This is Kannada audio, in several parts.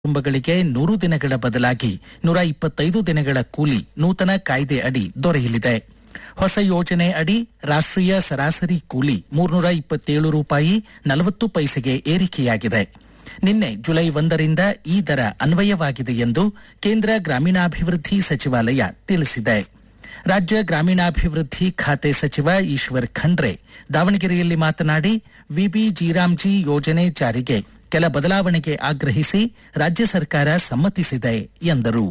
ಕುಟುಂಬಗಳಿಗೆ ನೂರು ದಿನಗಳ ಬದಲಾಗಿ ನೂರ ಇಪ್ಪತ್ತೈದು ದಿನಗಳ ಕೂಲಿ ನೂತನ ಕಾಯ್ದೆ ಅಡಿ ದೊರೆಯಲಿದೆ ಹೊಸ ಯೋಜನೆ ಅಡಿ ರಾಷ್ಟ್ರೀಯ ಸರಾಸರಿ ಕೂಲಿ ಮೂರ್ನೂರ ಇಪ್ಪತ್ತೇಳು ರೂಪಾಯಿ ನಲವತ್ತು ಪೈಸೆಗೆ ಏರಿಕೆಯಾಗಿದೆ ನಿನ್ನೆ ಜುಲೈ ಒಂದರಿಂದ ಈ ದರ ಅನ್ವಯವಾಗಿದೆ ಎಂದು ಕೇಂದ್ರ ಗ್ರಾಮೀಣಾಭಿವೃದ್ಧಿ ಸಚಿವಾಲಯ ತಿಳಿಸಿದೆ ರಾಜ್ಯ ಗ್ರಾಮೀಣಾಭಿವೃದ್ಧಿ ಖಾತೆ ಸಚಿವ ಈಶ್ವರ್ ಖಂಡ್ರೆ ದಾವಣಗೆರೆಯಲ್ಲಿ ಮಾತನಾಡಿ ವಿಬಿ ಜೀರಾಮ್ಜಿ ಯೋಜನೆ ಜಾರಿಗೆ ಕೆಲ ಬದಲಾವಣೆಗೆ ಆಗ್ರಹಿಸಿ ರಾಜ್ಯ ಸರ್ಕಾರ ಸಮ್ಮತಿಸಿದೆ ಎಂದರು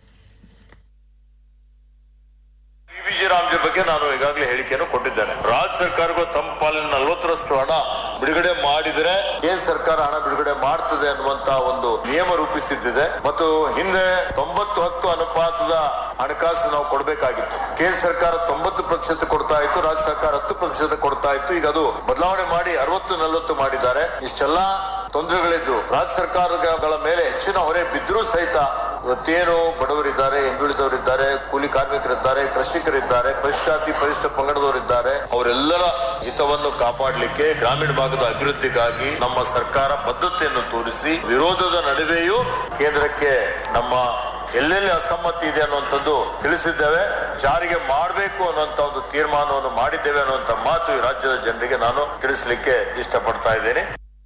ವಿಜಿ ರಾಮ್ಜಿ ಬಗ್ಗೆ ನಾನು ಈಗಾಗಲೇ ಹೇಳಿಕೆಯನ್ನು ಕೊಟ್ಟಿದ್ದೇನೆ ರಾಜ್ಯ ಸರ್ಕಾರಕ್ಕೂ ತಮ್ಮ ಪಾಲಿನ ನಲವತ್ತರಷ್ಟು ಹಣ ಬಿಡುಗಡೆ ಮಾಡಿದರೆ ಕೇಂದ್ರ ಸರ್ಕಾರ ಹಣ ಬಿಡುಗಡೆ ಮಾಡ್ತದೆ ಅನ್ನುವಂತ ಒಂದು ನಿಯಮ ರೂಪಿಸಿದ್ದಿದೆ ಮತ್ತು ಹಿಂದೆ ತೊಂಬತ್ತು ಹತ್ತು ಅನುಪಾತದ ಹಣಕಾಸು ನಾವು ಕೊಡಬೇಕಾಗಿತ್ತು ಕೇಂದ್ರ ಸರ್ಕಾರ ತೊಂಬತ್ತು ಪ್ರತಿಶತ ಕೊಡ್ತಾ ಇತ್ತು ರಾಜ್ಯ ಸರ್ಕಾರ ಹತ್ತು ಪ್ರತಿಶತ ಕೊಡ್ತಾ ಇತ್ತು ಈಗ ಅದು ಬದಲಾವಣೆ ಮಾಡಿ ಅರವತ್ತು ನಲವತ್ತು ಮಾಡಿದ್ದಾರೆ ಇಷ್ಟೆಲ್ಲಾ ತೊಂದರೆಗಳಿದ್ದು ರಾಜ್ಯ ಸರ್ಕಾರಗಳ ಮೇಲೆ ಹೆಚ್ಚಿನ ಹೊರೆ ಬಿದ್ದರೂ ಸಹಿತ ಇವತ್ತೇನು ಬಡವರಿದ್ದಾರೆ ಹಿಂದುಳಿದವರಿದ್ದಾರೆ ಕೂಲಿ ಕಾರ್ಮಿಕರಿದ್ದಾರೆ ಕೃಷಿಕರಿದ್ದಾರೆ ಪರಿಶಾತಿ ಪರಿಷ್ಠ ಪಂಗಡದವರಿದ್ದಾರೆ ಅವರೆಲ್ಲರ ಹಿತವನ್ನು ಕಾಪಾಡಲಿಕ್ಕೆ ಗ್ರಾಮೀಣ ಭಾಗದ ಅಭಿವೃದ್ಧಿಗಾಗಿ ನಮ್ಮ ಸರ್ಕಾರ ಬದ್ಧತೆಯನ್ನು ತೋರಿಸಿ ವಿರೋಧದ ನಡುವೆಯೂ ಕೇಂದ್ರಕ್ಕೆ ನಮ್ಮ ಎಲ್ಲೆಲ್ಲಿ ಅಸಮ್ಮತಿ ಇದೆ ಅನ್ನುವಂಥದ್ದು ತಿಳಿಸಿದ್ದೇವೆ ಜಾರಿಗೆ ಮಾಡಬೇಕು ಅನ್ನುವಂತ ಒಂದು ತೀರ್ಮಾನವನ್ನು ಮಾಡಿದ್ದೇವೆ ಅನ್ನುವಂತ ಮಾತು ಈ ರಾಜ್ಯದ ಜನರಿಗೆ ನಾನು ತಿಳಿಸಲಿಕ್ಕೆ ಇಷ್ಟಪಡ್ತಾ ಇದ್ದೇನೆ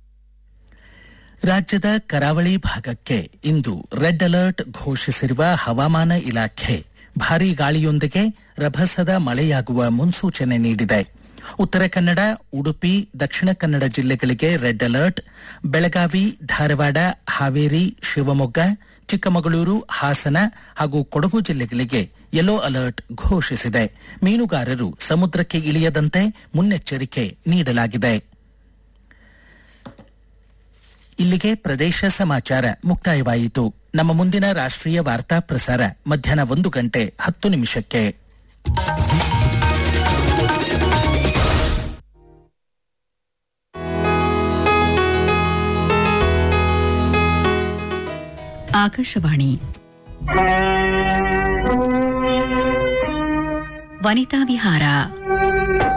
ರಾಜ್ಯದ ಕರಾವಳಿ ಭಾಗಕ್ಕೆ ಇಂದು ರೆಡ್ ಅಲರ್ಟ್ ಘೋಷಿಸಿರುವ ಹವಾಮಾನ ಇಲಾಖೆ ಭಾರೀ ಗಾಳಿಯೊಂದಿಗೆ ರಭಸದ ಮಳೆಯಾಗುವ ಮುನ್ಸೂಚನೆ ನೀಡಿದೆ ಉತ್ತರ ಕನ್ನಡ ಉಡುಪಿ ದಕ್ಷಿಣ ಕನ್ನಡ ಜಿಲ್ಲೆಗಳಿಗೆ ರೆಡ್ ಅಲರ್ಟ್ ಬೆಳಗಾವಿ ಧಾರವಾಡ ಹಾವೇರಿ ಶಿವಮೊಗ್ಗ ಚಿಕ್ಕಮಗಳೂರು ಹಾಸನ ಹಾಗೂ ಕೊಡಗು ಜಿಲ್ಲೆಗಳಿಗೆ ಯೆಲ್ಲೋ ಅಲರ್ಟ್ ಘೋಷಿಸಿದೆ ಮೀನುಗಾರರು ಸಮುದ್ರಕ್ಕೆ ಇಳಿಯದಂತೆ ಮುನ್ನೆಚ್ಚರಿಕೆ ನೀಡಲಾಗಿದೆ ಇಲ್ಲಿಗೆ ಪ್ರದೇಶ ಸಮಾಚಾರ ಮುಕ್ತಾಯವಾಯಿತು ನಮ್ಮ ಮುಂದಿನ ರಾಷ್ಟ್ರೀಯ ವಾರ್ತಾ ಪ್ರಸಾರ ಮಧ್ಯಾಹ್ನ ಒಂದು ಗಂಟೆ ಹತ್ತು ನಿಮಿಷಕ್ಕೆ ಆಕಾಶವಾಣಿ ವನಿತಾ ವಿಹಾರ